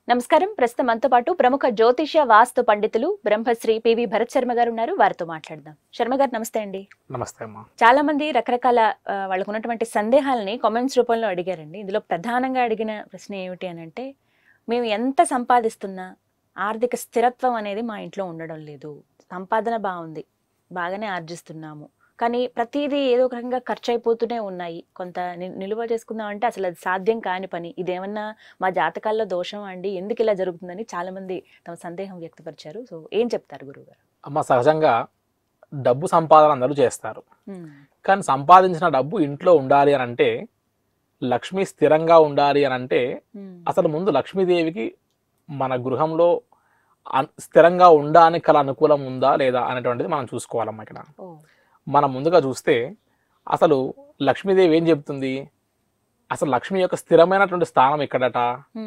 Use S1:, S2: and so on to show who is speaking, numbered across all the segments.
S1: నమస్కారం ప్రస్తుతం మనతో పాటు ప్రముఖ జ్యోతిష వాస్తు పండితులు బ్రహ్మశ్రీ పివి భరత్ శర్మ గారు ఉన్నారు వారితో మాట్లాడదాం శర్మ గారు నమస్తే అండి
S2: నమస్తే అమ్మా
S1: చాలా మంది రకరకాల ఆ, వాళ్ళకు ఉన్నటువంటి సందేహాలని కామెంట్స్ రూపంలో అడిగారండి ఇందులో ప్రధానంగా అడిగిన ప్రశ్న ఏమిటి అని అంటే మేము ఎంత సంపాదిస్తున్నా ఆర్థిక స్థిరత్వం అనేది మా ఇంట్లో ఉండడం లేదు సంపాదన బాగుంది బాగానే ఆర్జిస్తున్నాము కానీ ప్రతిదీ ఏదో ఒక రకంగా ఖర్చు అయిపోతూనే ఉన్నాయి కొంత ని- నిలువ చేసుకుందాం అంటే అసలు అది సాధ్యం కాని పని ఇదేమన్నా మా జాతకాల్లో దోషం అండి ఎందుకు ఇలా జరుగుతుందని చాలా మంది తమ సందేహం వ్యక్తపరిచారు సో ఏం చెప్తారు గురువు గారు
S2: అమ్మ సహజంగా డబ్బు సంపాదన అందరూ చేస్తారు కానీ సంపాదించిన డబ్బు ఇంట్లో ఉండాలి అని అంటే లక్ష్మి స్థిరంగా ఉండాలి అని అంటే అసలు ముందు లక్ష్మీదేవికి మన గృహంలో అన్- స్థిరంగా ఉండడానికి కల అనుకూలం ఉందా లేదా అనేటువంటిది మనం చూసుకోవాలమ్మా ఇక్కడ
S1: ఓ
S2: మనం ముందుగా చూస్తే అసలు లక్ష్మీదేవి ఏం చెప్తుంది అసలు లక్ష్మి యొక్క స్థిరమైనటువంటి స్థానం ఎక్కడట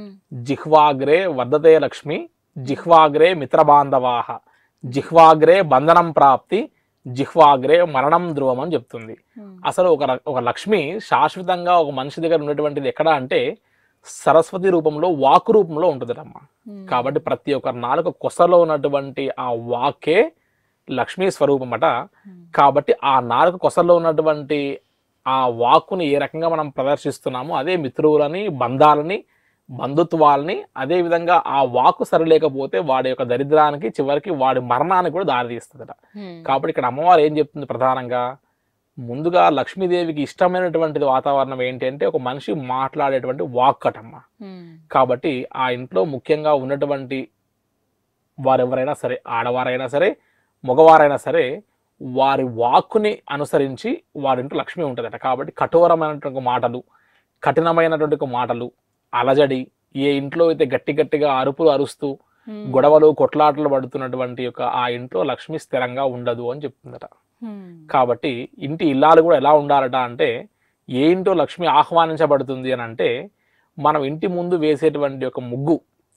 S2: జిహ్వాగ్రే వర్ధతే లక్ష్మి జిహ్వాగ్రే మిత్రబాంధవాహ జిహ్వాగ్రే బంధనం ప్రాప్తి జిహ్వాగ్రే మరణం ధ్రువం అని చెప్తుంది అసలు ఒక ర- ఒక లక్ష్మి శాశ్వతంగా ఒక మనిషి దగ్గర ఉన్నటువంటిది ఎక్కడ అంటే సరస్వతి రూపంలో వాక్ రూపంలో ఉంటుందటమ్మ కాబట్టి ప్రతి ఒక్క నాలుగు కొసలో ఉన్నటువంటి ఆ వాకే లక్ష్మీ స్వరూపం అట కాబట్టి ఆ నాలుగు కొసల్లో ఉన్నటువంటి ఆ వాక్కుని ఏ రకంగా మనం ప్రదర్శిస్తున్నామో అదే మిత్రువులని బంధాలని బంధుత్వాలని అదే విధంగా ఆ వాక్కు సరిలేకపోతే వాడి యొక్క దరిద్రానికి చివరికి వాడి మరణానికి కూడా దారితీస్తుందట కాబట్టి ఇక్కడ అమ్మవారు ఏం చెప్తుంది ప్రధానంగా ముందుగా లక్ష్మీదేవికి ఇష్టమైనటువంటిది వాతావరణం ఏంటి అంటే ఒక మనిషి మాట్లాడేటువంటి వాక్కటమ్మ కాబట్టి ఆ ఇంట్లో ముఖ్యంగా ఉన్నటువంటి వారెవరైనా సరే ఆడవారైనా సరే మగవారైనా సరే వారి వాక్కుని అనుసరించి వారింట్లో లక్ష్మి ఉంటుందట కాబట్టి కఠోరమైనటువంటి మాటలు కఠినమైనటువంటి మాటలు అలజడి ఏ ఇంట్లో అయితే గట్టి గట్టిగా అరుపులు అరుస్తూ గొడవలు కొట్లాటలు పడుతున్నటువంటి యొక్క ఆ ఇంట్లో లక్ష్మి స్థిరంగా ఉండదు అని చెప్తుందట కాబట్టి ఇంటి ఇల్లాలు కూడా ఎలా ఉండాలట అంటే ఏ ఇంట్లో లక్ష్మి ఆహ్వానించబడుతుంది అని అంటే మనం ఇంటి ముందు వేసేటువంటి ఒక ముగ్గు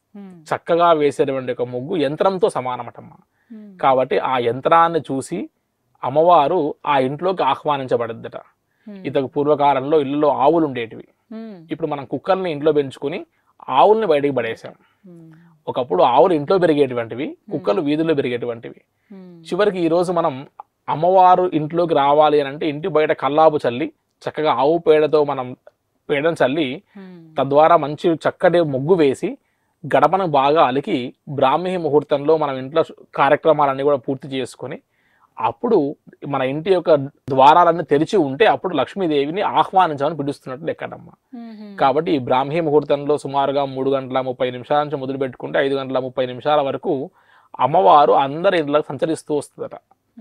S2: చక్కగా వేసేటువంటి ఒక ముగ్గు యంత్రంతో సమానమటమ్మా కాబట్టి ఆ యంత్రాన్ని చూసి అమ్మవారు ఆ ఇంట్లోకి ఆహ్వానించబడద్దట ఇతకు పూర్వకాలంలో ఇల్లులో ఆవులు ఉండేటివి ఇప్పుడు మనం కుక్కల్ని ఇంట్లో పెంచుకుని ఆవుల్ని బయటికి పడేసాం ఒకప్పుడు ఆవులు ఇంట్లో పెరిగేటువంటివి కుక్కలు వీధుల్లో పెరిగేటువంటివి చివరికి ఈ రోజు మనం అమ్మవారు ఇంట్లోకి రావాలి అని అంటే ఇంటి బయట కల్లాపు చల్లి చక్కగా ఆవు పేడతో మనం పేడను చల్లి తద్వారా మంచి చక్కటి ముగ్గు వేసి గడపను బాగా అలికి బ్రాహ్మీ ముహూర్తంలో మనం ఇంట్లో కార్యక్రమాలన్నీ కూడా పూర్తి చేసుకొని అప్పుడు మన ఇంటి యొక్క ద్వారాలన్నీ తెరిచి ఉంటే అప్పుడు లక్ష్మీదేవిని ఆహ్వానించమని పిలుస్తున్నట్టు లెక్కడమ్మా కాబట్టి ఈ బ్రాహ్మీ ముహూర్తంలో సుమారుగా మూడు గంటల ముప్పై నిమిషాల నుంచి మొదలు పెట్టుకుంటే ఐదు గంటల ముప్పై నిమిషాల వరకు అమ్మవారు అందరి ఇంట్లోకి సంచరిస్తూ వస్తుందట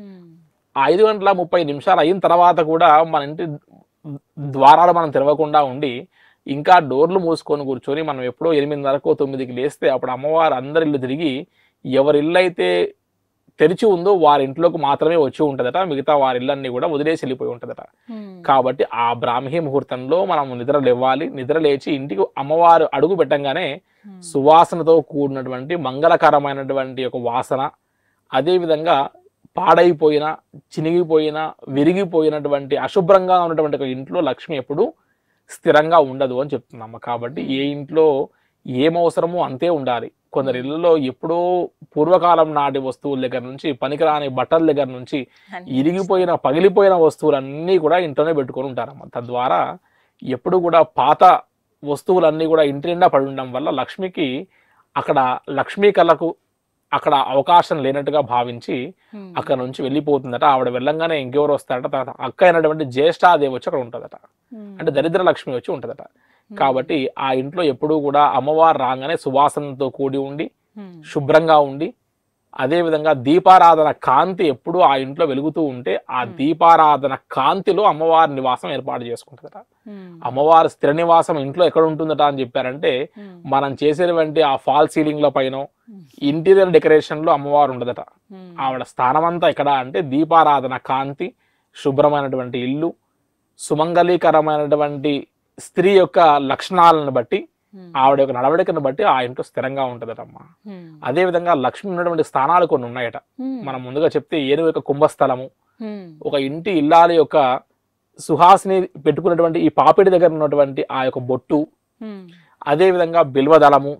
S2: ఆ ఐదు గంటల ముప్పై నిమిషాలు అయిన తర్వాత కూడా మన ఇంటి ద్వారాలు మనం తెరవకుండా ఉండి ఇంకా డోర్లు మూసుకొని కూర్చొని మనం ఎప్పుడో ఎనిమిదిన్నరకు తొమ్మిదికి లేస్తే అప్పుడు అమ్మవారు అందరి ఇల్లు తిరిగి ఎవరి ఇల్లు అయితే తెరిచి ఉందో వారి ఇంట్లోకి మాత్రమే వచ్చి ఉంటుందట మిగతా వారి ఇళ్ళన్నీ కూడా వదిలేసి వెళ్ళిపోయి ఉంటుందట కాబట్టి ఆ బ్రాహ్మీ ముహూర్తంలో మనం నిద్ర లేవాలి నిద్ర లేచి ఇంటికి అమ్మవారు అడుగు పెట్టంగానే సువాసనతో కూడినటువంటి మంగళకరమైనటువంటి ఒక వాసన అదేవిధంగా పాడైపోయిన చినిగిపోయిన విరిగిపోయినటువంటి అశుభ్రంగా ఉన్నటువంటి ఒక ఇంట్లో లక్ష్మి ఎప్పుడు స్థిరంగా ఉండదు అని చెప్తున్నాము కాబట్టి ఏ ఇంట్లో ఏం అవసరమో అంతే ఉండాలి కొందరి ఇళ్ళలో ఎప్పుడో పూర్వకాలం నాటి వస్తువుల దగ్గర నుంచి పనికిరాని బట్టల దగ్గర నుంచి ఇరిగిపోయిన పగిలిపోయిన వస్తువులన్నీ కూడా ఇంట్లోనే పెట్టుకొని ఉంటారమ్మ తద్వారా ఎప్పుడు కూడా పాత వస్తువులన్నీ కూడా ఇంటి నిండా పడి ఉండడం వల్ల లక్ష్మికి అక్కడ లక్ష్మీ కళకు అక్కడ అవకాశం లేనట్టుగా భావించి అక్కడ నుంచి వెళ్ళిపోతుందట ఆవిడ వెళ్ళంగానే ఇంకెవరు వస్తారట తర్వాత అక్క అయినటువంటి జ్యేష్ఠాదేవి వచ్చి అక్కడ ఉంటుందట అంటే దరిద్ర లక్ష్మి వచ్చి ఉంటుందట కాబట్టి ఆ ఇంట్లో ఎప్పుడూ కూడా అమ్మవారు రాగానే సువాసనతో కూడి ఉండి శుభ్రంగా ఉండి అదే విధంగా దీపారాధన కాంతి ఎప్పుడూ ఆ ఇంట్లో వెలుగుతూ ఉంటే ఆ దీపారాధన కాంతిలో అమ్మవారి నివాసం ఏర్పాటు చేసుకుంటుందట అమ్మవారి స్థిర నివాసం ఇంట్లో ఎక్కడ ఉంటుందట అని చెప్పారంటే మనం చేసేటువంటి ఆ ఫాల్ సీలింగ్ల పైన ఇంటీరియర్ డెకరేషన్ లో అమ్మవారు ఉండదట ఆవిడ స్థానం అంతా ఎక్కడ అంటే దీపారాధన కాంతి శుభ్రమైనటువంటి ఇల్లు సుమంగళీకరమైనటువంటి స్త్రీ యొక్క లక్షణాలను బట్టి ఆవిడ యొక్క నడవడికను బట్టి ఆ ఇంట్లో స్థిరంగా ఉంటదటమ్మా అదే విధంగా లక్ష్మి ఉన్నటువంటి స్థానాలు కొన్ని ఉన్నాయట మనం ముందుగా చెప్తే ఏనుగు యొక్క కుంభస్థలము ఒక ఇంటి ఇల్లాలి యొక్క సుహాసిని పెట్టుకున్నటువంటి ఈ పాపిడి దగ్గర ఉన్నటువంటి ఆ యొక్క బొట్టు అదే విధంగా బిల్వదళము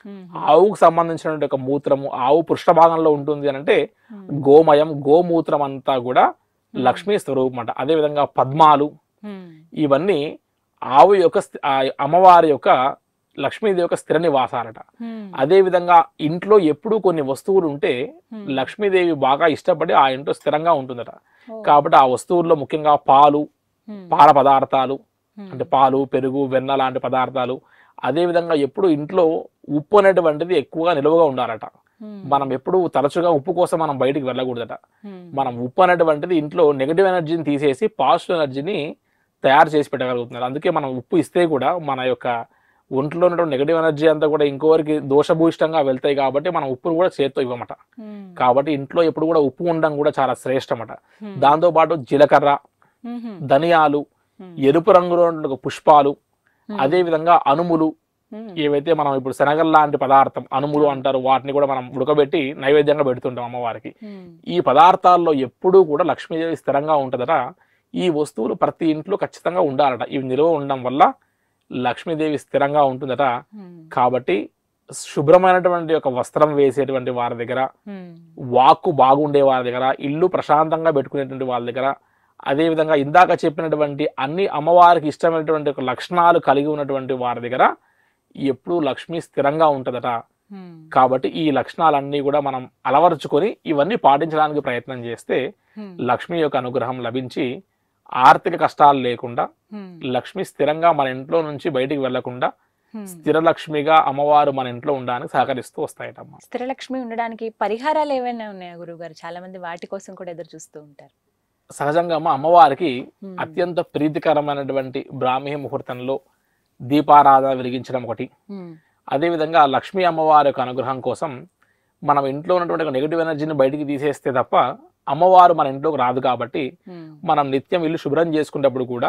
S1: ఉమ్,
S2: ఆవుకు సంబంధించినటువంటి ఒక మూత్రము ఆవు పృష్ఠ భాగంలో ఉంటుంది అని అంటే
S1: ఉమ్,
S2: గోమయం గోమూత్రం అంతా కూడా లక్ష్మీ స్వరూపం అంట అదేవిధంగా పద్మాలు
S1: ఉమ్,
S2: ఇవన్నీ ఆవు యొక్క స్థి- ఆ అమ్మవారి యొక్క లక్ష్మీదేవి యొక్క స్థిర నివాసాలట
S1: ఉమ్,
S2: అదే విధంగా ఇంట్లో ఎప్పుడూ కొన్ని వస్తువులు ఉంటే
S1: ఉమ్,
S2: లక్ష్మీదేవి బాగా ఇష్టపడి ఆ ఇంట్లో స్థిరంగా ఉంటుందట
S1: ఓ,
S2: కాబట్టి ఆ వస్తువుల్లో ముఖ్యంగా పాలు
S1: ఉమ్,
S2: పాల పదార్థాలు
S1: ఉమ్,
S2: అంటే పాలు పెరుగు వెన్న లాంటి పదార్థాలు అదే విధంగా ఎప్పుడు ఇంట్లో ఉప్పు అనేటువంటిది ఎక్కువగా నిలువగా ఉండాలట
S1: ఉమ్,
S2: మనం ఎప్పుడు తరచుగా ఉప్పు కోసం మనం బయటికి వెళ్ళకూడదట
S1: ఉమ్,
S2: మనం ఉప్పు అనేటువంటిది ఇంట్లో నెగిటివ్ ఎనర్జీని తీసేసి పాజిటివ్ ఎనర్జీని తయారు చేసి పెట్టగలుగుతున్నారు అందుకే మనం ఉప్పు ఇస్తే కూడా మన యొక్క ఒంట్లో ఉన్నటువంటి నెగిటివ్ ఎనర్జీ అంతా కూడా ఇంకోరికి దోషభూయిష్టంగా వెళ్తాయి కాబట్టి మనం ఉప్పును కూడా చేత్తో ఇవ్వమట
S1: ఉమ్,
S2: కాబట్టి ఇంట్లో ఎప్పుడు కూడా ఉప్పు ఉండడం కూడా చాలా శ్రేష్టమట
S1: ఉమ్,
S2: దాంతో పాటు జీలకర్ర
S1: ఉమ్,
S2: ధనియాలు
S1: ఉమ్,
S2: ఎరుపు రంగులో ఉన్న పుష్పాలు
S1: ఉమ్,
S2: అదే విధంగా అనుములు
S1: ఉమ్,
S2: ఏవైతే మనం ఇప్పుడు శనగల లాంటి పదార్థం అనుములు అంటారు వాటిని కూడా మనం ఉడకబెట్టి నైవేద్యంగా పెడుతుంటాం అమ్మవారికి
S1: ఉమ్,
S2: ఈ పదార్థాల్లో ఎప్పుడూ కూడా లక్ష్మీదేవి స్థిరంగా ఉంటుందట ఈ వస్తువులు ప్రతి ఇంట్లో ఖచ్చితంగా ఉండాలట ఇవి నిల్వ ఉండడం వల్ల లక్ష్మీదేవి స్థిరంగా ఉంటుందట
S1: ఉమ్,
S2: కాబట్టి శుభ్రమైనటువంటి ఒక వస్త్రం వేసేటువంటి వారి దగ్గర
S1: ఉమ్,
S2: వాక్కు బాగుండే వారి దగ్గర ఇల్లు ప్రశాంతంగా పెట్టుకునేటువంటి వాళ్ళ దగ్గర అదే విధంగా ఇందాక చెప్పినటువంటి అన్ని అమ్మవారికి ఇష్టమైనటువంటి ఒక లక్షణాలు కలిగి ఉన్నటువంటి వారి దగ్గర ఎప్పుడూ లక్ష్మి స్థిరంగా ఉంటుందట
S1: ఉమ్,
S2: కాబట్టి ఈ లక్షణాలన్నీ కూడా మనం అలవరుచుకొని ఇవన్నీ పాటించడానికి ప్రయత్నం చేస్తే
S1: ఉమ్,
S2: లక్ష్మి యొక్క అనుగ్రహం లభించి ఆర్థిక కష్టాలు లేకుండా
S1: ఉమ్,
S2: లక్ష్మి స్థిరంగా మన ఇంట్లో నుంచి బయటికి వెళ్లకుండా
S1: ఉమ్.
S2: స్థిర లక్ష్మిగా అమ్మవారు మన ఇంట్లో ఉండడానికి సహకరిస్తూ వస్తాయటమ్మా
S1: స్థిరలక్ష్మి ఉండడానికి పరిహారాలు ఏమైనా ఉన్నాయా గురువు గారు చాలా మంది వాటి కోసం కూడా ఎదురు చూస్తూ ఉంటారు
S2: సహజంగా అమ్మ అమ్మవారికి
S1: ఉమ్,
S2: అత్యంత ప్రీతికరమైనటువంటి బ్రాహ్మీ ముహూర్తంలో దీపారాధన వెలిగించడం ఒకటి
S1: ఉమ్,
S2: అదేవిధంగా లక్ష్మీ అమ్మవారి యొక్క అనుగ్రహం కోసం మనం ఇంట్లో ఉన్నటువంటి ఒక నెగిటివ్ ఎనర్జీని బయటికి తీసేస్తే తప్ప అమ్మవారు మన ఇంట్లోకి రాదు కాబట్టి
S1: ఉమ్,
S2: మనం నిత్యం ఇల్లు శుభ్రం చేసుకునేటప్పుడు కూడా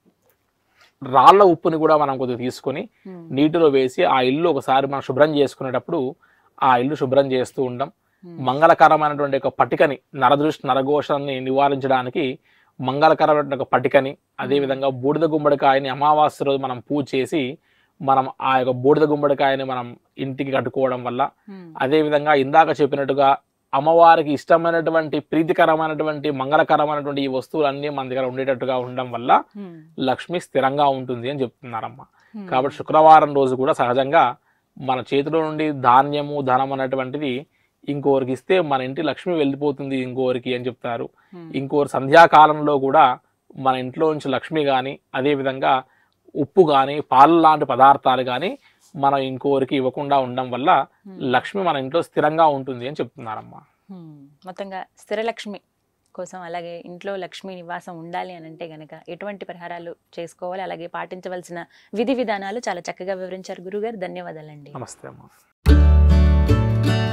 S2: రాళ్ళ ఉప్పుని కూడా మనం కొద్దిగా తీసుకొని
S1: ఉమ్,
S2: నీటిలో వేసి ఆ ఇల్లు ఒకసారి మనం శుభ్రం చేసుకునేటప్పుడు ఆ ఇల్లు శుభ్రం చేస్తూ ఉండం
S1: ఉమ్,
S2: మంగళకరమైనటువంటి ఒక పటికని నరదృష్టి నరఘోషాన్ని నివారించడానికి మంగళకరమైనటువంటి ఒక పటికని అదేవిధంగా బూడిద గుమ్మడికాయని అమావాస్య రోజు మనం పూజ చేసి మనం ఆ యొక్క బూడిద గుమ్మడికాయని మనం ఇంటికి కట్టుకోవడం వల్ల
S1: ఉమ్,
S2: అదేవిధంగా ఇందాక చెప్పినట్టుగా అమ్మవారికి ఇష్టమైనటువంటి ప్రీతికరమైనటువంటి మంగళకరమైనటువంటి ఈ వస్తువులన్నీ మన దగ్గర ఉండేటట్టుగా ఉండడం వల్ల
S1: ఉమ్,
S2: లక్ష్మి స్థిరంగా ఉంటుంది అని చెప్తున్నారమ్మ
S1: ఉమ్,
S2: కాబట్టి శుక్రవారం రోజు కూడా సహజంగా మన చేతిలో నుండి ధాన్యము ధనం అనేటువంటిది ఇంకోరికి ఇస్తే మన ఇంటి లక్ష్మి వెళ్ళిపోతుంది ఇంకోరికి అని చెప్తారు
S1: ఉమ్,
S2: ఇంకోరు సంధ్యాకాలంలో కూడా మన ఇంట్లో నుంచి లక్ష్మి కానీ అదేవిధంగా ఉప్పు కానీ పాలు లాంటి పదార్థాలు కానీ మనం ఇంకోరికి ఇవ్వకుండా ఉండడం వల్ల
S1: ఉమ్,
S2: లక్ష్మి మన ఇంట్లో స్థిరంగా ఉంటుంది అని చెప్తున్నారమ్మా
S1: ఉమ్, మొత్తంగా స్థిరలక్ష్మి కోసం అలాగే ఇంట్లో లక్ష్మి నివాసం ఉండాలి అని అంటే గనక ఎటువంటి పరిహారాలు చేసుకోవాలి అలాగే పాటించవలసిన విధి విధానాలు చాలా చక్కగా వివరించారు గురుగారు ధన్యవాదాలండి
S2: నమస్తే అమ్మా